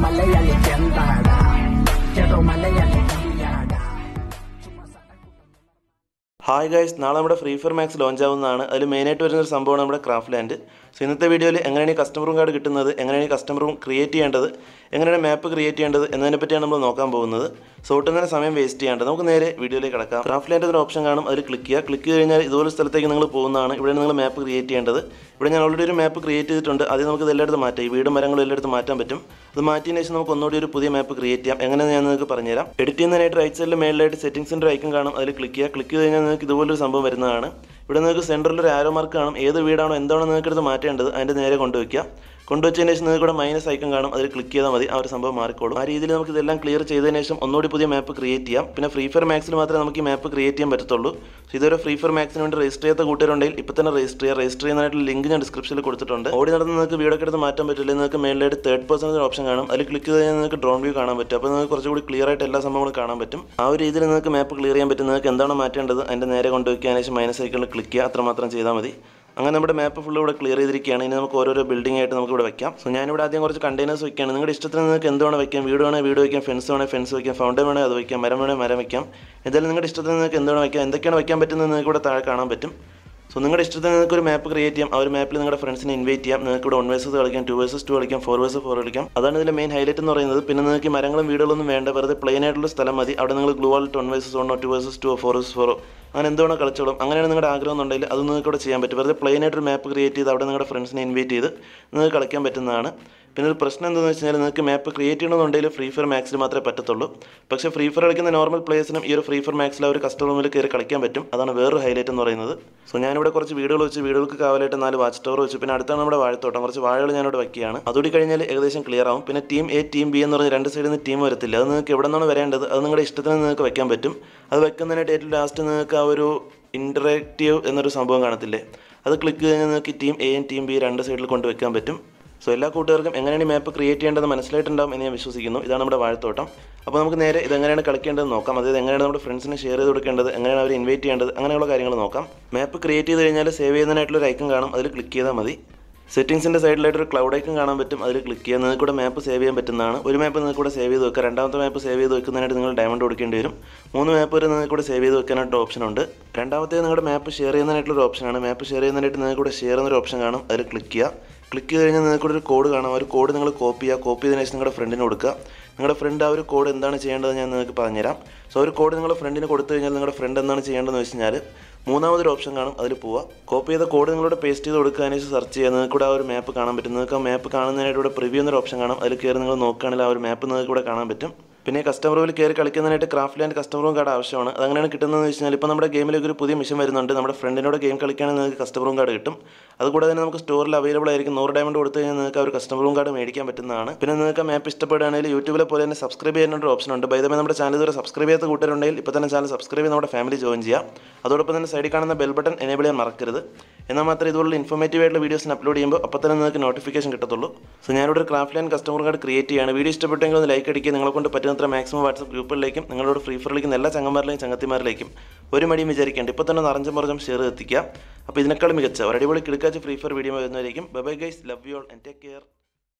മലയാളിക്ക് എന്താടാ ചേട്ടോ മലയാളിക്ക് അറിയാടാ ഹായ് ഗൈസ് നാളെ നമ്മുടെ ഫ്രീ ഫയർ മാക്സ് ലോഞ്ച് ആവുന്നതാണ് അതിൽ മെയിനായിട്ട് വരുന്ന ഒരു സംഭവമാണ് നമ്മുടെ ക്രാഫ്റ്റ് ലാൻഡ് സോ ഇന്നത്തെ വീഡിയോയിൽ എങ്ങനെയാണ് ഈ കസ്റ്റമർ റൂം കാർഡ് കിട്ടുന്നത് എങ്ങനെയാണ് ഈ കസ്റ്റമർ റൂം ക്രിയേറ്റ് ചെയ്യേണ്ടത് എങ്ങനെയാണ് മാപ്പ് ക്രിയേറ്റ് ചെയ്യേണ്ടത് എന്നതിനെ പറ്റിയാണ് നമ്മൾ നോക്കാൻ പോകുന്നത് സോ ഒട്ടും തന്നെ സമയം വേസ്റ്റ് ചെയ്യേണ്ടത് നമുക്ക് നേരെ വീഡിയോയിലേക്ക് കിടക്കാം ക്രാഫ്റ്റ് ലാൻഡ് ഒരു ഓപ്ഷൻ കാണും അതിൽ ക്ലിക്ക് ചെയ്യുക ക്ലിക്ക് ചെയ്ത് കഴിഞ്ഞാൽ ഇതുപോലെ സ്ഥലത്തേക്ക് നിങ്ങൾ പോകുന്നതാണ് ഇവിടെ നിങ്ങൾ മാപ്പ് ക്രിയേറ്റ് ചെയ്യേണ്ടത് ഇവിടെ ഞാൻ ഓൾറെഡി ഒരു മാപ്പ് ക്രിയേറ്റ് ചെയ്തിട്ടുണ്ട് അത് നമുക്ക് ഇത് എല്ലായിടത്തും മാറ്റാം ഈ വീടും മരങ്ങളും എല്ലായിടത്തും മാറ്റാൻ പറ്റും അത് മാറ്റിയതിന് ശേഷം നമുക്ക് ഒന്നുകൂടി ഒരു പുതിയ മാപ്പ് ക്രിയേറ്റ് ചെയ്യാം എങ്ങനെയാണ് ഞാൻ നിങ്ങൾക്ക് പറഞ്ഞുതരാം എഡിറ്റ് ചെയ്യുന്നതിനായിട്ട് റൈറ്റ് സൈഡിൽ മേളിലായിട്ട് സെറ്റിംഗ്സിൻ്റെ ഐക്കൺ കാണും അതിൽ ക്ലിക്ക് ചെയ്യുക ക്ലിക്ക് ചെയ്ത് കഴിഞ്ഞാൽ നിങ്ങൾക്ക് ഇതുപോലൊരു സംഭവം വരുന്നതാണ് ഇവിടെ നിങ്ങൾക്ക് സെൻറ്ററിൽ ഒരു ആരോ മാർക്ക് കാണും ഏത് വീടാണോ എന്താണോ നിങ്ങൾക്ക് എടുത്ത് മാറ്റേണ്ടത് അതിൻ്റെ നേരെ കൊണ്ടുവയ്ക്കുക കൊണ്ടുവച്ചതിന് ശേഷം നിങ്ങൾക്ക് ഇവിടെ മൈനസ് ഐക്കൺ കാണും അതിൽ ക്ലിക്ക് ചെയ്താൽ മതി ആ ഒരു സംഭവം മാറിക്കോളും ആ രീതിയിൽ നമുക്ക് ഇതെല്ലാം ക്ലിയർ ചെയ്തതിന് ശേഷം ഒന്നുകൂടി പുതിയ മാപ്പ് ക്രിയേറ്റ് ചെയ്യാം പിന്നെ ഫ്രീ ഫയർ മാക്സിൽ മാത്രമേ നമുക്ക് ഈ മാപ്പ് ക്രിയേറ്റ് ചെയ്യാൻ പറ്റത്തുള്ളൂ സോ ഇതൊരു ഫ്രീ ഫയർ മാക്സിന് വേണ്ടി രജിസ്റ്റർ ചെയ്യാത്ത കൂട്ടുകാരുണ്ടെങ്കിൽ ഇപ്പോൾ തന്നെ രജിസ്റ്റർ ചെയ്യുക രജിസ്റ്റർ ചെയ്യുന്നതായിട്ടുള്ള ലിങ്ക് ഞാൻ ഡിസ്ക്രിപ്ഷനിൽ കൊടുത്തിട്ടുണ്ട് ഓടി നടന്ന് നിങ്ങൾക്ക് വീടൊക്കെ എടുത്ത് മാറ്റാൻ പറ്റില്ല നിങ്ങൾക്ക് മേളിലായിട്ട് തേർഡ് പേഴ്സൺ ഓപ്ഷൻ കാണും അതിൽ ക്ലിക്ക് ചെയ്ത് കഴിഞ്ഞാൽ നിങ്ങൾക്ക് ഡ്രോൺ വ്യൂ കാണാൻ പറ്റും അപ്പോൾ നിങ്ങൾക്ക് കുറച്ചുകൂടി ക്ലിയർ ആയിട്ട് എല്ലാ സംഭവങ്ങളും കാണാൻ പറ്റും ആ ഒരു രീതിയിൽ നിങ്ങൾക്ക് മാപ്പ് ക്ലിയർ ചെയ്യാൻ പറ്റും നിങ്ങൾക്ക് എന്താണോ മാറ്റേണ്ടത് അതിൻ്റെ നേരെ കൊണ്ടുവയ്ക്കാൻ ശേഷം മൈനസ് ഐക്കണിൽ ക്ലിക്ക് ചെയ്യുക അത്രമാത്രം ചെയ്താൽ മതി അങ്ങനെ നമ്മുടെ മാപ്പ് ഫുള്ള് ഇവിടെ ക്ലിയർ ചെയ്തിരിക്കുകയാണ് ഇനി നമുക്ക് ഓരോരോ ബിൽഡിംഗ് ആയിട്ട് നമുക്ക് ഇവിടെ വെക്കാം സോ ഞാനിവിടെ ആദ്യം കുറച്ച് കണ്ടെയ്നേഴ്സ് വെക്കുകയാണ് നിങ്ങളുടെ ഇഷ്ടത്തിന് നിങ്ങൾക്ക് എന്ത് വേണം വെക്കാം വീട് വേണേൽ വീട് വെക്കാം ഫെൻസ് വേണേൽ ഫെൻസ് വെക്കാം ഫൗണ്ടൻ വേണേൽ അത് വെക്കാം മരം വേണേൽ മരം വെക്കാം എന്തായാലും നിങ്ങളുടെ ഇഷ്ടത്തിന് നിങ്ങൾക്ക് എന്ത് വേണം വെക്കാം എന്തൊക്കെയാണ് വെക്കാൻ പറ്റുന്നത് നിങ്ങൾക്ക് ഇവിടെ താഴെ കാണാൻ പറ്റും സോ നിങ്ങളുടെ ഇഷ്ടത്തിന് നിങ്ങൾക്ക് ഒരു മാപ്പ് ക്രിയേറ്റ് ചെയ്യാം ആ ഒരു മാപ്പിൽ നിങ്ങളുടെ ഫ്രണ്ട്സിനെ ഇൻവൈറ്റ് ചെയ്യാം നിങ്ങൾക്ക് ഇവിടെ വൺ വേഴ്സസ് കളിക്കാം ടു വേഴ്സസ് ടു കളിക്കാം ഫോർ വേഴ്സസ് ഫോർ കളിക്കാം അതാണ് ഇതിലെ മെയിൻ ഹൈലൈറ്റ് എന്ന് പറയുന്നത് പിന്നെ നിങ്ങൾക്ക് ഈ മരങ്ങളും വീടുകളൊന്നും വേണ്ട വെറുതെ പ്ലെയിൻ ആയിട്ടുള്ള സ്ഥലം മതി അവിടെ നിങ്ങൾ ഗ്ലൂ ആയിട്ട് വൺ വേഴ്സസ് വണ്ണോ two versus two four versus ഫോറോ അങ്ങനെ എന്തുവേണോ കളിച്ചോളും അങ്ങനെയാണ് നിങ്ങളുടെ ആഗ്രഹം എന്നുണ്ടെങ്കിൽ അത് നിങ്ങൾക്ക് ഇവിടെ ചെയ്യാൻ പറ്റും വെറുതെ പ്ലെയിൻ ആയിട്ടൊരു മാപ്പ് ക്രിയേറ്റ് ചെയ്ത് അവിടെ നിങ്ങളുടെ ഫ്രണ്ട്സിനെ ഇൻവൈറ്റ് ചെയ്ത് നിങ്ങൾക്ക് കളിക്കാൻ പറ്റുന്നതാണ് പിന്നെ ഒരു പ്രശ്നം എന്താണെന്ന് വെച്ച് കഴിഞ്ഞാൽ നിങ്ങൾക്ക് മാപ്പ് ക്രിയേറ്റ് ചെയ്യണമെന്നുണ്ടെങ്കിൽ ഫ്രീ ഫയർ മാക്സിൽ മാത്രമേ പറ്റത്തുള്ളൂ പക്ഷേ ഫ്രീ ഫയർ കളിക്കുന്ന നോർമൽ പ്ലേയേഴ്സിനും ഈ ഒരു ഫ്രീ ഫയർ മാക്സിൽ ആ ഒരു കസ്റ്റമർ റൂമിൽ കയറി കളിക്കാൻ പറ്റും അതാണ് വേറൊരു ഹൈലൈറ്റ് എന്ന് പറയുന്നത് സോ ഞാനിവിടെ കുറച്ച് വീടുകൾ വെച്ച് വീടുകൾക്ക് കാവലായിട്ട് നാല് വാച്ച് ടവർ വെച്ച് പിന്നെ അടുത്താണ് നമ്മുടെ വാഴത്തോട്ടം കുറച്ച് വാഴകൾ ഞാനിവിടെ വയ്ക്കുകയാണ് അതുകൂടി കഴിഞ്ഞാൽ ഏകദേശം ക്ലിയർ ആവും പിന്നെ ടീം എ ടീം ബി എന്ന് പറഞ്ഞ് രണ്ട് സൈഡിൽ നിന്ന് ടീം വരത്തില്ല അത് നിങ്ങൾക്ക് എവിടെ നിന്നാണ് വരേണ്ടത് അത് നിങ്ങളുടെ ഇഷ്ടത്തിന് നിങ്ങൾക്ക് വെക്കാൻ പറ്റും അത് വെക്കുന്നതിനായിട്ട് ഏറ്റവും ലാസ്റ്റ് നിങ്ങൾക്ക് ആ ഒരു ഇൻറ്ററാക്റ്റീവ് എന്നൊരു സംഭവം കാണത്തില്ലേ അത് ക്ലിക്ക് ചെയ്ത് കഴിഞ്ഞാൽ നിങ്ങൾക്ക് ടീം എയും ടീം ബി രണ്ട് സൈഡിൽ കൊണ്ട് വെക്കാൻ പറ്റും സോ എല്ലാ കൂട്ടുകാർക്കും എങ്ങനെയാണ് ഈ മാപ്പ് ക്രിയേറ്റ് ചെയ്യേണ്ടത് മനസ്സിലായിട്ടുണ്ടാവും എന്ന് ഞാൻ വിശ്വസിക്കുന്നു ഇതാണ് നമ്മുടെ വാഴത്തോട്ടം അപ്പോൾ നമുക്ക് നേരെ ഇതെങ്ങനെയാണ് കളിക്കേണ്ടത് നോക്കാം അതായത് എങ്ങനെയാണ് നമ്മുടെ ഫ്രണ്ട്സിന് ഷെയർ ചെയ്ത് കൊടുക്കേണ്ടത് എങ്ങനെയാണ് അവർ ഇൻവൈറ്റ് ചെയ്യേണ്ടത് അങ്ങനെയുള്ള കാര്യങ്ങൾ നോക്കാം മാപ്പ് ക്രിയേറ്റ് ചെയ്ത് കഴിഞ്ഞാൽ സേവ് ചെയ്യുന്നതിനായിട്ടുള്ള ഒരു ഐക്കൺ കാണും അതിൽ ക്ലിക്ക് ചെയ്താൽ മതി സെറ്റിംഗ്സിൻ്റെ സൈഡിലായിട്ട് ഒരു ക്ലൗഡ് ഐക്കൺ കാണാൻ പറ്റും അതിൽ ക്ലിക്ക് ചെയ്യാൻ നിങ്ങൾക്ക് കൂടെ മാപ്പ് സേവ് ചെയ്യാൻ പറ്റുന്നതാണ് ഒരു മാപ്പ് നിങ്ങൾക്ക് കൂടെ സേവ് ചെയ്ത് വെക്കുക രണ്ടാമത്തെ മാപ്പ് സേവ് ചെയ്ത് വെക്കുന്നതിനായിട്ട് നിങ്ങൾ ഡയമണ്ട് കൊടുക്കേണ്ടി വരും മൂന്ന് മാപ്പ് വരെ നിങ്ങൾക്ക് കൂടെ സേവ് ചെയ്ത് വെക്കാനായിട്ട് ഓപ്ഷൻ ഉണ്ട് രണ്ടാമത്തെ നിങ്ങളുടെ മാപ്പ് ഷെയർ ചെയ്യുന്നതിനായിട്ടുള്ള ഒരു ഓപ്ഷനാണ് മാപ്പ് ഷെയർ ചെയ്യുന്നതിനായിട്ട് നിങ്ങൾക്ക് കൂടെ ഷെയർ എന്നൊരു ഓപ്ഷൻ കാണും അതിൽ ക്ലിക്ക് ചെയ്യുക ക്ലിക്ക് ചെയ്ത് കഴിഞ്ഞാൽ നിങ്ങൾക്ക് ഒരു കോഡ് കാണാം ആ ഒരു കോഡ് നിങ്ങൾ കോപ്പി ചെയ്യുക കോപ്പി ചെയ്തതിനു ശേഷം നിങ്ങളുടെ ഫ്രണ്ടിന് കൊടുക്കുക നിങ്ങളുടെ ഫ്രണ്ട് ആ ഒരു കോഡ് എന്താണ് ചെയ്യേണ്ടത് ഞാൻ നിങ്ങൾക്ക് പറഞ്ഞുതരാം സോ ഒരു കോഡ് നിങ്ങളുടെ ഫ്രണ്ടിന് കൊടുത്തു കഴിഞ്ഞാൽ നിങ്ങളുടെ ഫ്രണ്ട് എന്താണ് ചെയ്യേണ്ടതെന്ന് വെച്ച് കഴിഞ്ഞാൽ മൂന്നാമതൊരു ഓപ്ഷൻ കാണും അതിൽ പോവുക കോപ്പി ചെയ്ത കോഡ് നിങ്ങളുടെ പേസ്റ്റ് ചെയ്ത് കൊടുക്കുക അതിന് ശേഷം സെർച്ച് ചെയ്യുക നിങ്ങൾക്ക് ഇവിടെ ആ ഒരു മാപ്പ് കാണാൻ പറ്റും നിങ്ങൾക്ക് ആ മാപ്പ് കാണുന്നതിനായിട്ട് ഇവിടെ പ്രിവ്യൂ എന്നൊരു ഓപ്ഷൻ കാണും അതിൽ കയറി നിങ്ങൾ നോക്കുകയാണെങ്കിൽ ആ ഒരു മാപ്പ് നിങ്ങൾക്ക് ഇവിടെ കാണാൻ പറ്റും പിന്നെ കസ്റ്റമർ റൂമിൽ കയറി കളിക്കുന്നതിനായിട്ട് craft land customer room card ആവശ്യമാണ് അതെങ്ങനെയാണ് കിട്ടുന്നതെന്ന് വെച്ച് കഴിഞ്ഞാൽ ഇപ്പോൾ നമ്മുടെ ഗെയിമിലേക്ക് ഒരു പുതിയ മിഷൻ വരുന്നുണ്ട് നമ്മുടെ ഫ്രണ്ടിനോട് ഗെയിം കളിക്കുകയാണെങ്കിൽ നിങ്ങൾക്ക് കസ്റ്റമർ റൂം കാർഡ് കിട്ടും അതുകൂടെ തന്നെ നമുക്ക് സ്റ്റോറിൽ അവൈലബിൾ ആയിരിക്കും നൂറ് ഡയമണ്ട് കൊടുത്തു കഴിഞ്ഞാൽ നിങ്ങൾക്ക് ആ ഒരു കസ്റ്റമർ റൂം കാർഡ് മേടിക്കാൻ പറ്റുന്നതാണ് പിന്നെ നിങ്ങൾക്ക് മാപ്പ് ഇഷ്ടപ്പെടുകയാണെങ്കിൽ യൂട്യൂബിലെ പോലെ തന്നെ സബ്സ്ക്രൈബ് ചെയ്യാനുള്ള ഒരു ഓപ്ഷൻ ഉണ്ട് ബൈദമേ നമ്മുടെ ചാനൽ ഇതുവരെ സബ്സ്ക്രൈബ് ചെയ്യാത്ത കൂട്ടരുണ്ടെങ്കിൽ ഇപ്പോൾ തന്നെ ചാനൽ സബ്സ്ക്രൈബ് ചെയ്ത് നമ്മുടെ ഫാമിലി ജോയിൻ ചെയ്യുക അതോടൊപ്പം തന്നെ സൈഡിൽ കാണുന്ന ബെൽ ബട്ടൺ എനേബിൾ ചെയ്യാൻ മറക്കരുത് എന്നാൽ മാത്രമേ ഇതുപോലുള്ള ഇൻഫോർമേറ്റീവ് ആയിട്ടുള്ള വീഡിയോസിന് അപ്ലോഡ് ചെയ്യുമ്പോൾ അപ്പോൾ തന്നെ നിങ്ങൾക്ക് നോട്ടിഫിക്കേഷൻ കിട്ടത്തുള്ളൂ സോ ഞാനിവിടെ ഒരു craft line customer card create ചെയ്യുകയാണ് വീഡിയോ ഇഷ്ടപ്പെട്ടെങ്കിൽ ഒന്ന് ലൈക്ക് അടിക്കുക നിങ്ങളെ കൊണ്ട് പറ്റുന്നത്ര മാക്സിമം വാട്സപ്പ് ഗ്രൂപ്പുകളിലേക്കും നിങ്ങളോട് ഫ്രീ ഫയറിലേക്കും എല്ലാ ചങ്ങന്മാരിലേക്കും ചങ്ങത്തിമാരിലേക്കും ഒരു മടിയും വിചാരിക്കേണ്ട ഇപ്പോൾ തന്നെ നിറഞ്ഞും പറഞ്ഞും ഷെയർ എത്തിക്കുക അപ്പോൾ ഇതിനേക്കാൾ മികച്ച ഒരു അടിപൊളി കിടക്കാച്ച് ഫ്രീ ഫയർ വീഡിയോ വരുന്നതായിരിക്കും bye guys love you all and take care